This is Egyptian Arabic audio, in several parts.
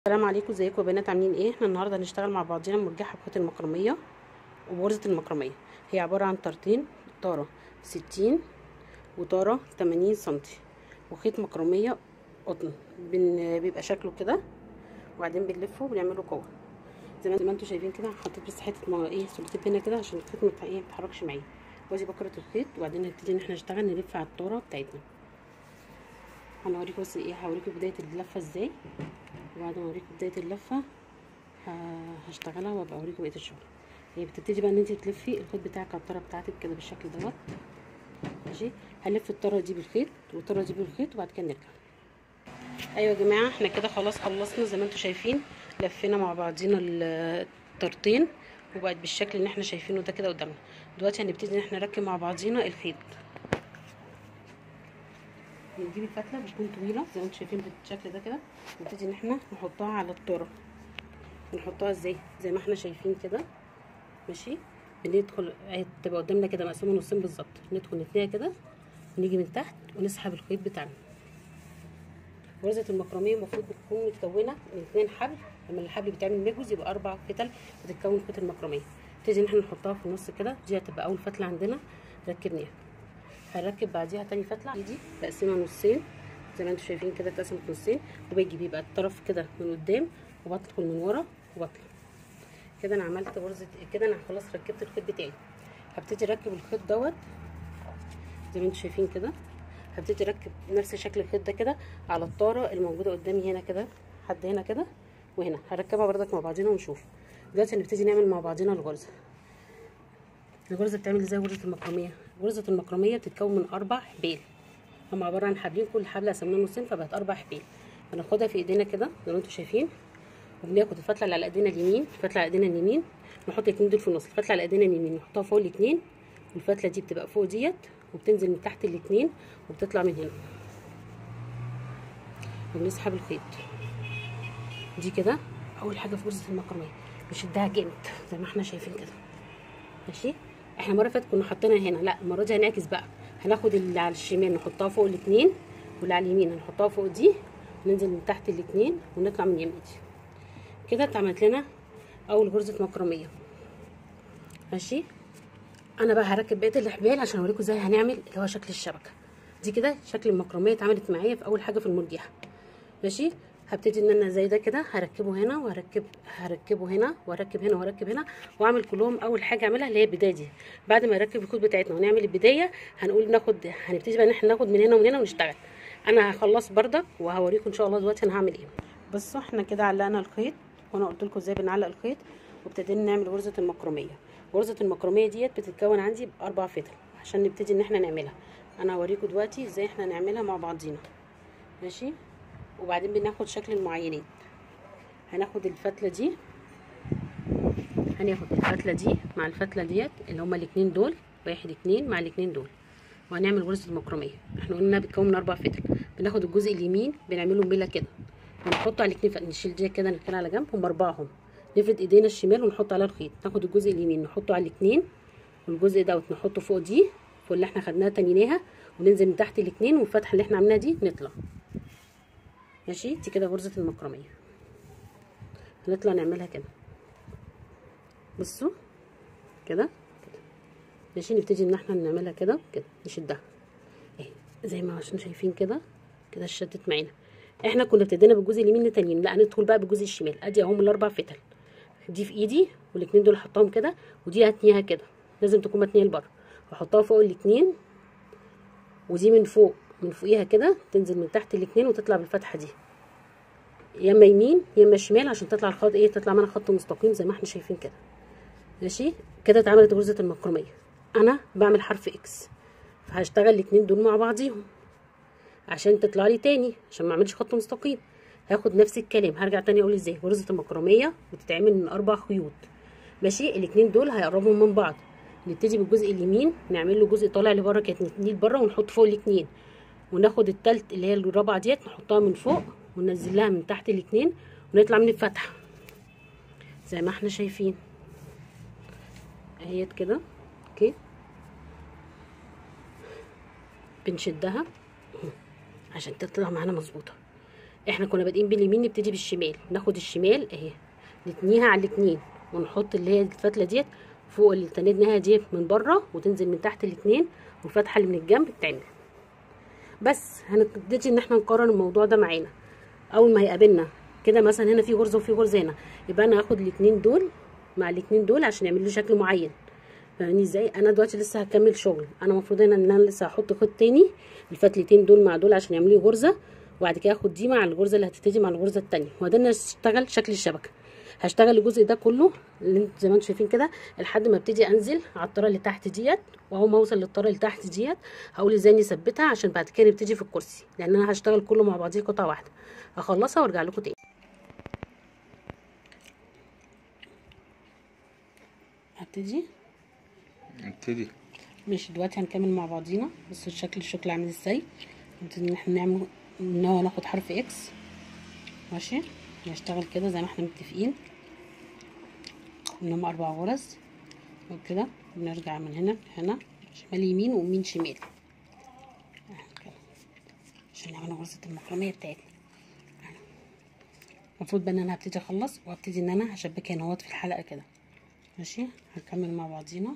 السلام عليكم ازيكم يا بنات عاملين ايه احنا النهارده هنشتغل مع بعضينا مرجحه بخيط المكرميه وغرزه المكرميه هي عباره عن طارتين طاره ستين وطاره تمانين سنتي وخيط مكرميه قطن بن... بيبقى شكله كده وبعدين بنلفه وبنعمله كور زي ما زي ما انتم شايفين كده حطيت بس حته ما ايه سلوتيب هنا كده عشان الخيط ما ايه ميتحركش معايا وادي بكره الخيط وبعدين نبتدي ان احنا نشتغل نلف على الطاره بتاعتنا هنوريكم بس ايه هوريكم بدايه اللفه ازاي وبعد ما اوريكم بدايه اللفه هشتغلها وابقى اوريكم بقيه الشغل هي بتبتدي بقى ان انت تلفي الخيط بتاعك على الطاره بتاعتك كده بالشكل دوت ماشي هنلف الطاره دي بالخيط والطاره دي بالخيط وبعد كده نرجع ايوه يا جماعه احنا كده خلاص خلصنا زي ما انتم شايفين لفينا مع بعضينا الطرتين وبقت بالشكل اللي احنا شايفينه ده كده قدامنا دلوقتي هنبتدي ان احنا نركب مع بعضينا الخيط بنجيب الفتله بتكون طويله زي ما انتم شايفين بالشكل ده كده نبتدي ان احنا نحطها على الطاره نحطها ازاي زي ما احنا شايفين كده ماشي بندخل تبقى قدامنا كده مقسومه نصين بالظبط ندخل نتنيها كده ونيجي من تحت ونسحب الخيط بتاعنا غرزه المكرميه المفروض بتكون متكونه من اتنين حبل لما الحبل بيتعمل مجوز يبقى اربع فتل بتتكون خيط المكرميه نبتدي ان احنا نحطها في النص كده دي هتبقى اول فتله عندنا ركبناها هنركب بعديها تاني فتله دي تقسيمها نصين زي ما انتم شايفين كده اتقسمت نصين وباجي بيبقى الطرف كده من قدام وبدخل من ورا وبطلع كده انا عملت غرزه كده انا خلاص ركبت الخيط بتاعي هبتدي اركب الخيط دوت زي ما انتم شايفين كده هبتدي اركب نفس شكل الخيط ده كده على الطاره الموجوده قدامي هنا كده حد هنا كده وهنا هركبها بردك مع بعضينا ونشوف دلوقتي هنبتدي نعمل مع بعضينا الغرزه الغرزه بتعمل ازاي غرزه المكرميه غرزه المكرميه بتتكون من اربع حبال هم عباره عن حبلين كل حبل قسمناه نصين فبقت اربع حبال هناخدها في ايدينا كده زي ما انتم شايفين وبناخد الفتله اللي على ايدينا اليمين الفتله على ايدينا اليمين نحط الاثنين دول في النص الفتله على ايدينا اليمين نحطها فوق الاثنين والفتله دي بتبقى فوق ديت وبتنزل من تحت الاثنين وبتطلع من هنا وبنسحب الخيط دي كده اول حاجه في غرزه المكرميه بنشدها جامد زي ما احنا شايفين كده ماشي احنا المره اللي فاتت كنا حاطينها هنا لا المره دي هنعكس بقى هناخد اللي على الشمال نحطها فوق الاثنين واللي على اليمين هنحطها فوق دي وننزل من تحت الاثنين ونطلع من اليمين دي كده اتعملت لنا اول غرزه مكرميه ماشي انا بقى هركب بقيه الاحبال عشان اوريكم ازاي هنعمل اللي هو شكل الشبكه دي كده شكل المكرميه اتعملت معايا في اول حاجه في المرجحه ماشي هبتدي ان انا زي ده كده هركبه هنا وهركب هركبه هنا وهركب هنا وهركب هنا واعمل كلهم اول حاجه اعملها اللي هي البدايه دي بعد ما نركب الخيوط بتاعتنا ونعمل البدايه هنقول ناخد هنبتدي بقى ان احنا ناخد من هنا ومن هنا ونشتغل انا هخلص بردك وهوريكم ان شاء الله دلوقتي انا هعمل ايه بصوا احنا كده علقنا الخيط وانا قلت لكم ازاي بنعلق الخيط وابتدينا نعمل غرزه المكرميه غرزه المكرميه ديت بتتكون عندي باربع فتل عشان نبتدي ان احنا نعملها انا هوريكم دلوقتي ازاي احنا نعملها مع بعضينا ماشي وبعدين بناخد شكل المعينات هناخد الفتله دي هناخد الفتله دي مع الفتله ديت اللي هما الاتنين دول واحد اتنين مع الاتنين دول وهنعمل غرزه المكرميه احنا قلنا بتكون من اربع فتل بناخد الجزء اليمين بنعمله ميله كده ونحطه على الاتنين نشيل دي كده نركنها على جنب ونربعهم نفرد ايدينا الشمال ونحط عليها الخيط ناخد الجزء اليمين نحطه على الاتنين والجزء دوت نحطه فوق دي فوق اللي احنا خدناها تنيناها وننزل من تحت الاتنين والفتحه اللي احنا عملناها دي نطلع ماشي دي كده غرزه المكرميه هنطلع نعملها كده بصوا كده كده ماشي نبتدي ان احنا نعملها كده كده نشدها اهي زي ما عشان شايفين كده كده شدت معانا احنا كنا ابتدينا بالجزء اليمين التانيين لا هندخل بقى بالجزء الشمال ادي اهم الاربع فتل دي في ايدي والاثنين دول احطهم كده ودي هتنيها كده لازم تكون متنيه لبره واحطها فوق الاثنين ودي من فوق من فوقيها كده تنزل من تحت الاثنين وتطلع بالفتحه دي يا اما يمين يا اما شمال عشان تطلع الخط ايه تطلع معانا خط مستقيم زي ما احنا شايفين كده ماشي كده اتعملت غرزه المكرميه انا بعمل حرف اكس فهشتغل الاثنين دول مع بعضيهم عشان تطلع لي تاني عشان ما اعملش خط مستقيم هاخد نفس الكلام هرجع تاني اقول ازاي غرزه المكرميه بتتعمل من اربع خيوط ماشي الاثنين دول هيقربوا من بعض نبتدي بالجزء اليمين نعمل له جزء طالع لبره كانت نتنيه لبره ونحط فوق الاثنين وناخد التالت اللي هي الرابعه ديت نحطها من فوق وننزل لها من تحت الاثنين ونطلع من الفتحه زي ما احنا شايفين اهيت كده اوكي بنشدها عشان تطلع معانا مظبوطه احنا كنا بادئين باليمين نبتدي بالشمال ناخد الشمال اهي نتنيها على الاتنين ونحط اللي هي الفتله ديت فوق اللي تنيناها ديت من بره وتنزل من تحت الاتنين والفتحه اللي من الجنب بتعمل بس هنبتدي ان احنا نقارن الموضوع ده معانا اول ما هيقابلنا كده مثلا هنا في غرزه وفي غرزه هنا يبقى انا هاخد الاتنين دول مع الاتنين دول عشان يعملوا لي شكل معين فاهمني ازاي انا دلوقتي لسه هكمل شغل انا المفروض هنا ان انا لسه هحط خيط تاني الفتلتين دول مع دول عشان يعملوا لي غرزه وبعد كده اخد دي مع الغرزه اللي هتبتدي مع الغرزه التانية وده انا هشتغل شكل الشبكه هشتغل الجزء ده كله اللي انتوا زي ما انتم شايفين كده لحد ما ابتدي انزل على الطاره اللي تحت ديت واول ما اوصل للطاره اللي تحت ديت هقول ازاي نثبتها عشان بعد كده نبتدي في الكرسي لان انا هشتغل كله مع بعضيه قطعه واحده هخلصها وارجع لكم تاني هبتدي ابتدي ماشي دلوقتي هنكمل مع بعضينا بس الشكل الشكل عامل ازاي نبتدي ان احنا نعمل ان هو ناخد حرف اكس ماشي نشتغل كده زي ما احنا متفقين ان هم اربع غرز وكده بنرجع من هنا هنا شمال يمين ويمين شمال كده. عشان نعمل غرزة المكرمية بتاعتنا المفروض بقى ان انا هبتدي اخلص وابتدي ان انا هشبكها هنا اهوت في الحلقة كده ماشي هنكمل مع بعضينا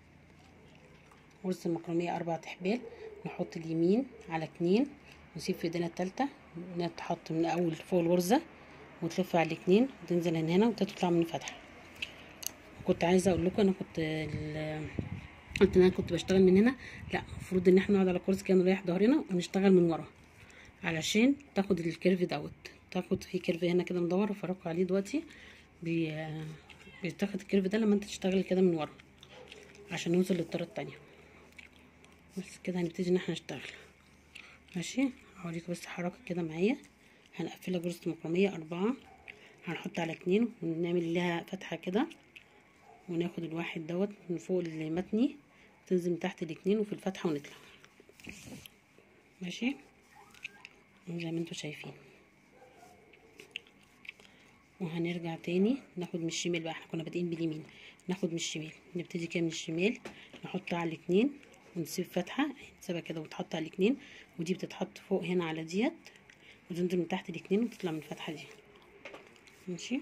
غرزة المكرمية أربع أحبال نحط اليمين على اتنين نسيب في ايدينا التالتة نتحط من أول فوق الغرزة وتلف على الاتنين وتنزل من هنا وتطلع من الفتحة كنت عايزة أقول لكم أنا كنت ال- قلت إن أنا كنت بشتغل من هنا لا المفروض إن احنا نقعد على كرسي كده نريح ظهرنا ونشتغل من ورا علشان تاخد الكيرف دوت تاخد في كيرف هنا كده مدور وفرجكوا عليه دلوقتي بي بتاخد الكيرف ده لما انت تشتغل كده من ورا عشان نوصل للطرة التانية بس كده هنبتدي ان احنا نشتغل ماشي هوريكم بس حركة كده معايا هنقفلها جرزة مكرمية أربعة هنحط على اتنين ونعمل لها فتحة كده وناخد الواحد دوت من فوق المتني تنزل من تحت الاتنين وفي الفتحة ونطلع ماشي زي ما انتوا شايفين وهنرجع تاني ناخد من الشمال بقى احنا كنا بادئين باليمين ناخد من الشمال نبتدي كده من الشمال نحط على الاتنين ونسيب فتحة نسيبها كده وتحط على الاتنين ودي بتتحط فوق هنا على ديت وتنزل من تحت الاتنين وتطلع من الفتحة دي ماشي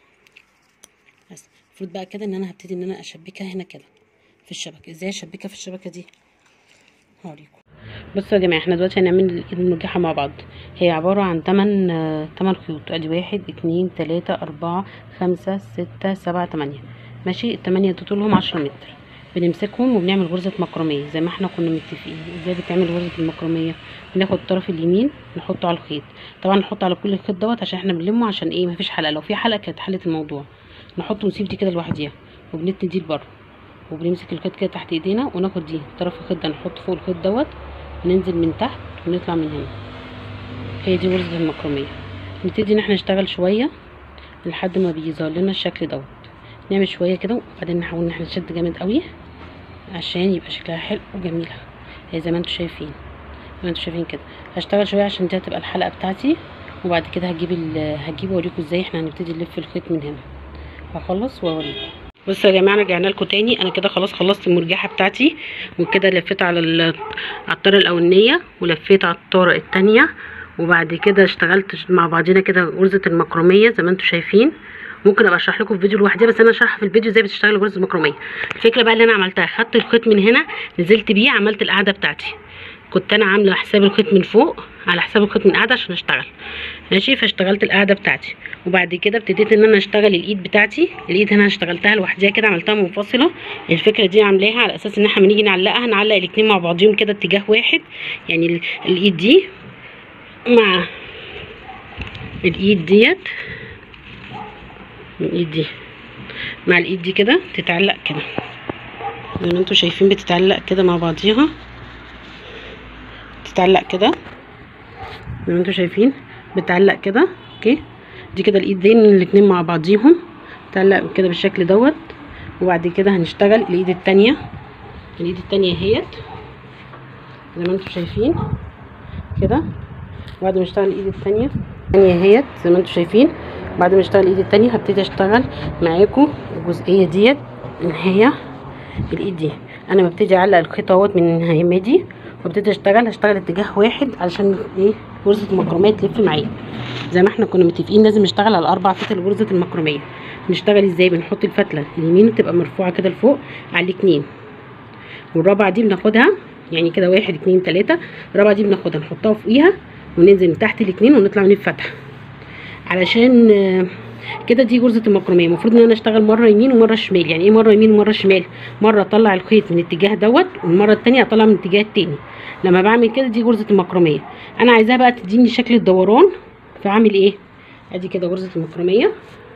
بس المفروض بقى كده ان انا هبتدي ان انا اشبكها هنا كده في الشبكة ازاي اشبكها في الشبكة دي هوريكم بصوا يا جماعه احنا دلوقتي هنعمل الايد المرجحه مع بعض هي عباره عن 8 8 خيوط ادي واحد اتنين تلاتة اربعة خمسة ستة سبعة تمانية ماشي التمانية دول طولهم عشرة متر بنمسكهم وبنعمل غرزة مكرمية زي ما احنا كنا متفقين ازاي بتعمل غرزة المكرمية بناخد الطرف اليمين نحطه على الخيط طبعا نحط على كل الخيط دوت عشان احنا بنلمه عشان ايه مفيش حلقة لو في حلقة كانت حلت الموضوع نحطه ونسيب دي كده لوحديها وبنتني دي لبره وبنمسك الخيط كده تحت ايدينا وناخد دي طرف الخيط ده نحطه فوق الخيط دوت وننزل من تحت ونطلع من هنا هي دي غرزة المكرمية نبتدي ان احنا نشتغل شوية لحد ما بيظهر لنا الشكل دوت نعمل شوية كده وبعدين نحاول ان احنا نشد جامد قوي عشان يبقى شكلها حلو وجميلة هي زي ما انتوا شايفين زي ما انتوا شايفين كده هشتغل شوية عشان دي هتبقى الحلقة بتاعتي وبعد كده هجيب ال- هجيب اوريكم ازاي احنا هنبتدي نلف الخيط من هنا هخلص واوريكم بصوا يا جماعه رجعنا لكم تاني انا كده خلاص خلصت المرجحه بتاعتي وكده لفيت على ال- على الطاره الاولانيه ولفيت على الطاره التانية وبعد كده اشتغلت مع بعضينا كده غرزه المكرميه زي ما انتم شايفين ممكن ابقى اشرح لكم في فيديو لوحدي بس انا شارحه في الفيديو ازاي بتشتغل غرزه المكرميه الفكره بقى اللي انا عملتها خدت الخيط من هنا نزلت بيه عملت القاعده بتاعتي كنت انا عامله حساب الخيط من فوق على حساب الخيط من القاعده عشان اشتغل ماشي فاشتغلت القاعده بتاعتي وبعد كده ابتديت ان انا اشتغل الايد بتاعتي الايد هنا اشتغلتها لوحديها كده عملتها منفصله الفكره دي عاملاها على اساس ان احنا لما نيجي نعلقها نعلق الاتنين مع بعضيهم كده اتجاه واحد يعني ال- الايد دي مع الايد ديت الايد دي مع الايد دي كده تتعلق كده زي ما انتوا شايفين بتتعلق كده مع بعضيها تتعلق كده زي ما انتوا شايفين بتعلق كده اوكي دي كده الايدين الاتنين مع بعضيهم تعلق كده بالشكل دوت وبعد كده هنشتغل الايد التانية الايد التانية اهيت زي ما انتوا شايفين كده بعد ما اشتغل الايد التانية التانية اهيت زي ما انتوا شايفين بعد ما اشتغل الايد التانية هبتدي اشتغل معاكم الجزئية ديت اللي هي الايد دي انا ببتدي اعلق الخيط اهوت من النهاية دي وابتدي اشتغل هشتغل اتجاه واحد علشان ايه غرزه المكرميه تلف معايا زي ما احنا كنا متفقين لازم نشتغل على اربع فتل غرزه المكرميه نشتغل ازاي بنحط الفتله اليمين تبقى مرفوعه كده لفوق على الاتنين والرابعه دي بناخدها يعني كده واحد اتنين تلاته الرابعه دي بناخدها نحطها فوقيها وننزل من تحت الاتنين ونطلع نلف فتحه علشان آه، كده دي غرزه المكرميه المفروض ان انا اشتغل مره يمين ومره شمال يعني ايه مره يمين ومره شمال مره اطلع الخيط من الاتجاه دوت والمره التانية اطلع من الاتجاه التاني لما بعمل كده دي غرزه المكرميه انا عايزاها بقى تديني شكل الدوران فاعمل ايه ادي كده غرزه المكرميه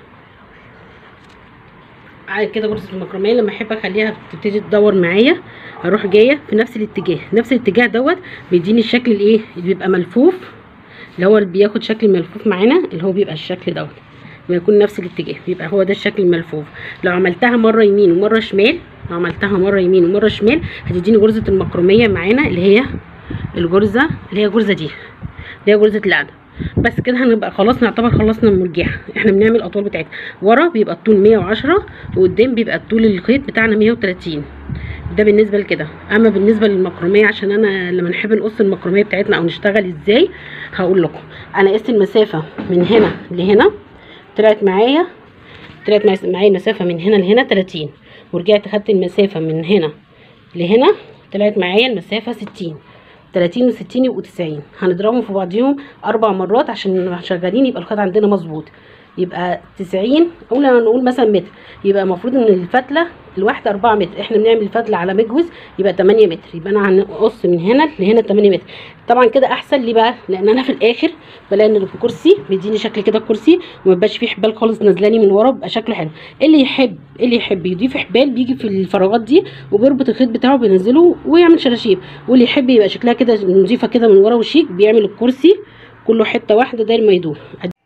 بعد كده غرزه المكرميه لما احب اخليها تبتدي تدور معايا اروح جايه في نفس الاتجاه نفس الاتجاه دوت بيديني الشكل الايه اللي بيبقى ملفوف اللي هو اللي بياخد شكل ملفوف معانا اللي هو بيبقى الشكل دوت لما يكون نفس الاتجاه بيبقى هو ده الشكل الملفوف لو عملتها مره يمين ومره شمال لو عملتها مره يمين ومره شمال هتديني غرزه المكرميه معانا اللي هي الغرزه اللي هي الغرزه دي اللي هي غرزه القلب بس كده هنبقى خلاص نعتبر خلصنا المرجحه احنا بنعمل الاطوال بتاعتنا ورا بيبقى الطول 110 وقدام بيبقى الطول الخيط بتاعنا 130 ده بالنسبه لكده اما بالنسبه للمكرميه عشان انا لما نحب نقص المكرميه بتاعتنا او نشتغل ازاي هقول لكم انا قست المسافه من هنا لهنا طلعت معايا طلعت معايا- معايا المسافه من هنا لهنا 30 ورجعت خدت المسافه من هنا لهنا طلعت معايا المسافه 60 30 و60 يبقوا 90 هنضربهم في بعضيهم اربع مرات عشان نبقى شغالين يبقى الخيط عندنا مظبوط يبقى 90 او لو نقول مثلا متر يبقى المفروض ان الفتله الواحده 4 متر احنا بنعمل الفتله على مجوز يبقى 8 متر يبقى انا هنقص من هنا لهنا 8 متر طبعا كده احسن ليه بقى لان انا في الاخر بلاقي ان الكرسي بيديني شكل كده الكرسي وما يبقاش فيه حبال خالص نازلاني من ورا بيبقى شكله حلو اللي يحب اللي يحب يضيف حبال بيجي في الفراغات دي وبيربط الخيط بتاعه بينزله ويعمل شراشيب واللي يحب يبقى شكلها كده نظيفه كده من ورا وشيك بيعمل الكرسي كله حته واحده داير ما يدور